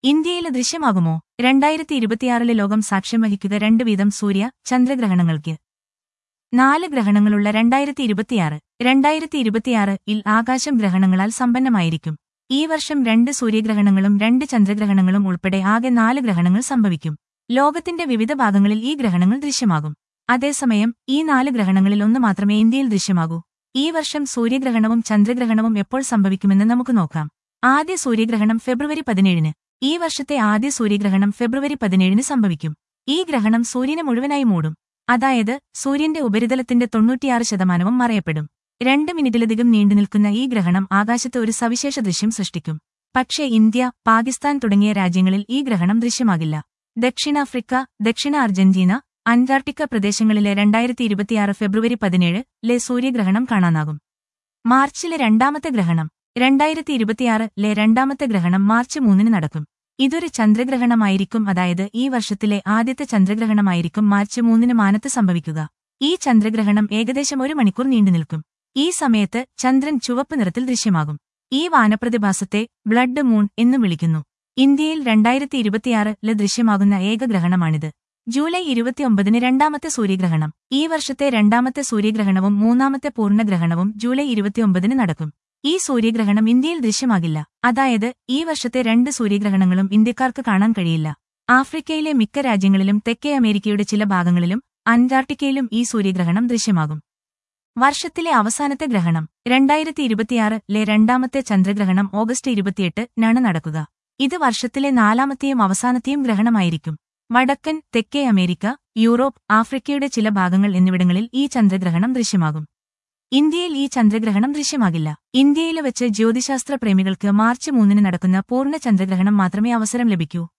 ഇന്ത്യയിൽ ദൃശ്യമാകുമോ രണ്ടായിരത്തി ഇരുപത്തിയാറിലെ ലോകം സാക്ഷ്യം വഹിക്കുക രണ്ട് വീതം സൂര്യ ചന്ദ്രഗ്രഹണങ്ങൾക്ക് നാല് ഗ്രഹണങ്ങളുള്ള രണ്ടായിരത്തി ഇരുപത്തിയാറ് രണ്ടായിരത്തി ഇരുപത്തിയാറ് ഇൽ ആകാശം ഗ്രഹണങ്ങളാൽ സമ്പന്നമായിരിക്കും ഈ വർഷം രണ്ട് സൂര്യഗ്രഹണങ്ങളും രണ്ട് ചന്ദ്രഗ്രഹണങ്ങളും ഉൾപ്പെടെ ആകെ നാല് ഗ്രഹണങ്ങൾ സംഭവിക്കും ലോകത്തിന്റെ വിവിധ ഭാഗങ്ങളിൽ ഈ ഗ്രഹണങ്ങൾ ദൃശ്യമാകും അതേസമയം ഈ നാല് ഗ്രഹണങ്ങളിൽ ഒന്ന് മാത്രമേ ഇന്ത്യയിൽ ദൃശ്യമാകൂ ഈ വർഷം സൂര്യഗ്രഹണവും ചന്ദ്രഗ്രഹണവും എപ്പോൾ സംഭവിക്കുമെന്ന് നമുക്ക് നോക്കാം ആദ്യ സൂര്യഗ്രഹണം ഫെബ്രുവരി പതിനേഴിന് ഈ വർഷത്തെ ആദ്യ സൂര്യഗ്രഹണം ഫെബ്രുവരി പതിനേഴിന് സംഭവിക്കും ഈ ഗ്രഹണം സൂര്യനെ മുഴുവനായി മൂടും അതായത് സൂര്യന്റെ ഉപരിതലത്തിന്റെ തൊണ്ണൂറ്റിയാറ് ശതമാനവും മറയപ്പെടും രണ്ട് മിനിറ്റിലധികം നീണ്ടുനിൽക്കുന്ന ഈ ഗ്രഹണം ആകാശത്ത് ഒരു സവിശേഷ ദൃശ്യം സൃഷ്ടിക്കും പക്ഷേ ഇന്ത്യ പാകിസ്ഥാൻ തുടങ്ങിയ രാജ്യങ്ങളിൽ ഈ ഗ്രഹണം ദൃശ്യമാകില്ല ദക്ഷിണാഫ്രിക്ക ദക്ഷിണ അർജന്റീന അന്റാർട്ടിക്ക പ്രദേശങ്ങളിലെ രണ്ടായിരത്തി ഇരുപത്തിയാറ് ഫെബ്രുവരി പതിനേഴ് ലെ സൂര്യഗ്രഹണം കാണാനാകും മാർച്ചിലെ രണ്ടാമത്തെ ഗ്രഹണം രണ്ടായിരത്തി ഇരുപത്തിയാറ് ലെ രണ്ടാമത്തെ ഗ്രഹണം മാർച്ച് മൂന്നിന് നടക്കും ഇതൊരു ചന്ദ്രഗ്രഹണമായിരിക്കും അതായത് ഈ വർഷത്തിലെ ആദ്യത്തെ ചന്ദ്രഗ്രഹണമായിരിക്കും മാർച്ച് മൂന്നിന് മാനത്ത് സംഭവിക്കുക ഈ ചന്ദ്രഗ്രഹണം ഏകദേശം ഒരു മണിക്കൂർ നീണ്ടുനിൽക്കും ഈ സമയത്ത് ചന്ദ്രൻ ചുവപ്പ് നിറത്തിൽ ദൃശ്യമാകും ഈ വാനപ്രതിഭാസത്തെ ബ്ലഡ് മൂൺ എന്നും വിളിക്കുന്നു ഇന്ത്യയിൽ രണ്ടായിരത്തി ഇരുപത്തിയാറില് ദൃശ്യമാകുന്ന ഏക ഗ്രഹണമാണിത് ജൂലൈ ഇരുപത്തിയൊമ്പതിന് രണ്ടാമത്തെ സൂര്യഗ്രഹണം ഈ വർഷത്തെ രണ്ടാമത്തെ സൂര്യഗ്രഹണവും മൂന്നാമത്തെ പൂർണ്ണഗ്രഹണവും ജൂലൈ ഇരുപത്തിയൊമ്പതിന് നടക്കും ഈ സൂര്യഗ്രഹണം ഇന്ത്യയിൽ ദൃശ്യമാകില്ല അതായത് ഈ വർഷത്തെ രണ്ട് സൂര്യഗ്രഹണങ്ങളും ഇന്ത്യക്കാർക്ക് കാണാൻ കഴിയില്ല ആഫ്രിക്കയിലെ മിക്ക രാജ്യങ്ങളിലും തെക്കേ അമേരിക്കയുടെ ചില ഭാഗങ്ങളിലും അന്റാർട്ടിക്കയിലും ഈ സൂര്യഗ്രഹണം ദൃശ്യമാകും വർഷത്തിലെ അവസാനത്തെ ഗ്രഹണം രണ്ടായിരത്തി ഇരുപത്തിയാറിലെ രണ്ടാമത്തെ ചന്ദ്രഗ്രഹണം ഓഗസ്റ്റ് ഇരുപത്തിയെട്ടിനാണ് നടക്കുക ഇത് വർഷത്തിലെ നാലാമത്തെയും അവസാനത്തെയും ഗ്രഹണമായിരിക്കും വടക്കൻ തെക്കേ അമേരിക്ക യൂറോപ്പ് ആഫ്രിക്കയുടെ ചില ഭാഗങ്ങൾ എന്നിവിടങ്ങളിൽ ഈ ചന്ദ്രഗ്രഹണം ദൃശ്യമാകും ഇന്ത്യയിൽ ഈ ചന്ദ്രഗ്രഹണം ദൃശ്യമാകില്ല ഇന്ത്യയിലെ വെച്ച് ജ്യോതിശാസ്ത്ര പ്രേമികൾക്ക് മാർച്ച് മൂന്നിന് നടക്കുന്ന പൂർണ്ണ ചന്ദ്രഗ്രഹണം മാത്രമേ അവസരം ലഭിക്കൂ